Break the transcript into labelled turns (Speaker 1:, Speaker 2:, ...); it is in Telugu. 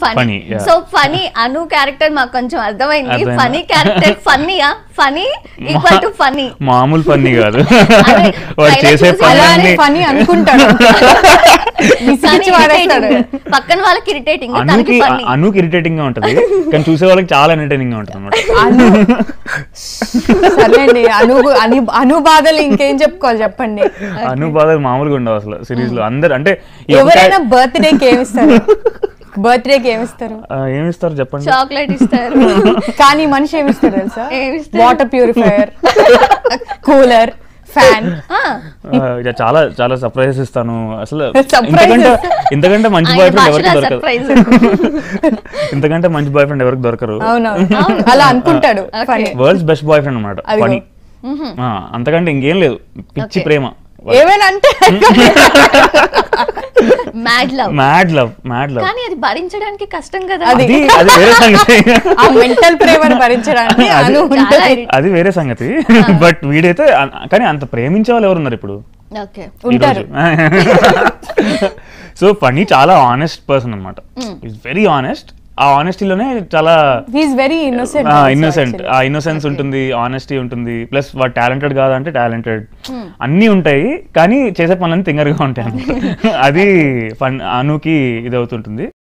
Speaker 1: Funny
Speaker 2: Funny, yeah.
Speaker 1: So Phani అను క్యారెక్టర్ మాకు కొంచెం అర్థమైంది
Speaker 2: అర్థమైందా?
Speaker 1: ఫనీ క్యారెక్టర్ ఫన్నీయా ఫనీ ఈక్వల్ టు ఫనీ
Speaker 2: మామూలు పని కాదు
Speaker 1: అదే,
Speaker 2: వాడు
Speaker 1: trailer
Speaker 2: చేసే
Speaker 1: చూసి
Speaker 2: పని
Speaker 3: అలానే
Speaker 2: అన్ని
Speaker 3: ఫనీ అనుకుంటాడు విసిగిచ్చి వాడేస్తాడు
Speaker 1: పక్కన వాళ్ళకి ఇరిటేటింగ్ తనకి
Speaker 2: అనుకి
Speaker 1: ఫన్నీ
Speaker 2: అనుకి ఇరిటేటింగ్ గా ఉంటది కానీ చూసే వాళ్ళకి చాలా ఎంటర్టైనింగ్ గా ఉంటుంది అనమాట
Speaker 3: అను సర్లేండి అను అను అను బాధలు ఇంకేం చెప్పుకోవాలి చెప్పండి
Speaker 2: అను బాధ మామూలుగా ఉండవు అసలు సిరీస్ లో అందరు అంటే ఈ ఒక్క
Speaker 3: ఎవరైనా బర్త్డేకి ఏమిస్తారు బర్త్డేకి ఏమిస్తారు
Speaker 2: ఆ, ఏమి ఇస్తారు చెప్పండి
Speaker 1: చాక్లెట్ ఇస్తారు
Speaker 3: కానీ మనిషి ఏమిస్తారు తెలుసా
Speaker 1: ఏమిస్తారు?
Speaker 3: వాటర్ ప్యూరిఫైయర్ కూలర్ ఫ్యాన్
Speaker 1: ఆ,
Speaker 2: ఆ, ఇక చాలా చాలా సర్ప్రైజెస్ ఇస్తాను అసలు
Speaker 3: Surprises?
Speaker 2: ఇంతకంటే ఇంతకంటే మంచి
Speaker 1: ఆయన
Speaker 2: బాయ్ ఫ్రెండ్
Speaker 1: భాషలో
Speaker 2: ఎవరికి దొరకరు
Speaker 1: surprise.
Speaker 2: ఇంతకంటే మంచి బాయ్ ఫ్రెండ్ ఎవరికి దొరకరు
Speaker 3: అవునవును అలా అనుకుంటాడు
Speaker 1: Okay.
Speaker 3: Phani
Speaker 2: world's best boyfriend అనమాట
Speaker 3: అదిగో.
Speaker 2: పని అంతకంటే ఇంకేం లేదు పిచ్చి
Speaker 1: Okay.
Speaker 2: ప్రేమ
Speaker 3: ఏమైనా అంటే
Speaker 1: mad love
Speaker 2: mad love mad love
Speaker 1: కానీ అది భరించడానికి కష్టం కదా
Speaker 3: అది.
Speaker 2: అది అది వేరే సంగతి
Speaker 3: ఆ మెంటల్ ప్రేమను భరించడానికి
Speaker 2: అది-
Speaker 3: అను
Speaker 1: చాలా
Speaker 3: ఉంటుంది
Speaker 1: irritate.
Speaker 2: అది వేరే సంగతి బట్ వీడైతే అ- కానీ అంత ప్రేమించే వాళ్ళు ఎవరు ఉన్నారు ఇప్పుడు
Speaker 1: ఓకే
Speaker 3: ఉంటారు
Speaker 2: సో ఫనీ చాలా ఆనెస్ట్ పర్సన్ అనమాట ఇస్ వెరీ ఆనెస్ట్ ఆ ఆనెస్టీలోనే చాలా
Speaker 3: హీఈస్ వెరీ ఇన్నోసెంట్
Speaker 2: ఇన్నోసెంట్ ఆ ఇన్నోసెన్స్ ఉంటుంది ఆనెస్టీ ఉంటుంది ప్లస్ వాడు టాలెంటెడ్ కాదంటే టాలెంటెడ్ అన్నీ ఉంటాయి కానీ చేసే పనులన్నీ తింగరగా ఉంటాయి అన్నమాట. అది ఫన్ అనుకి ఇది అవుతుంటుంది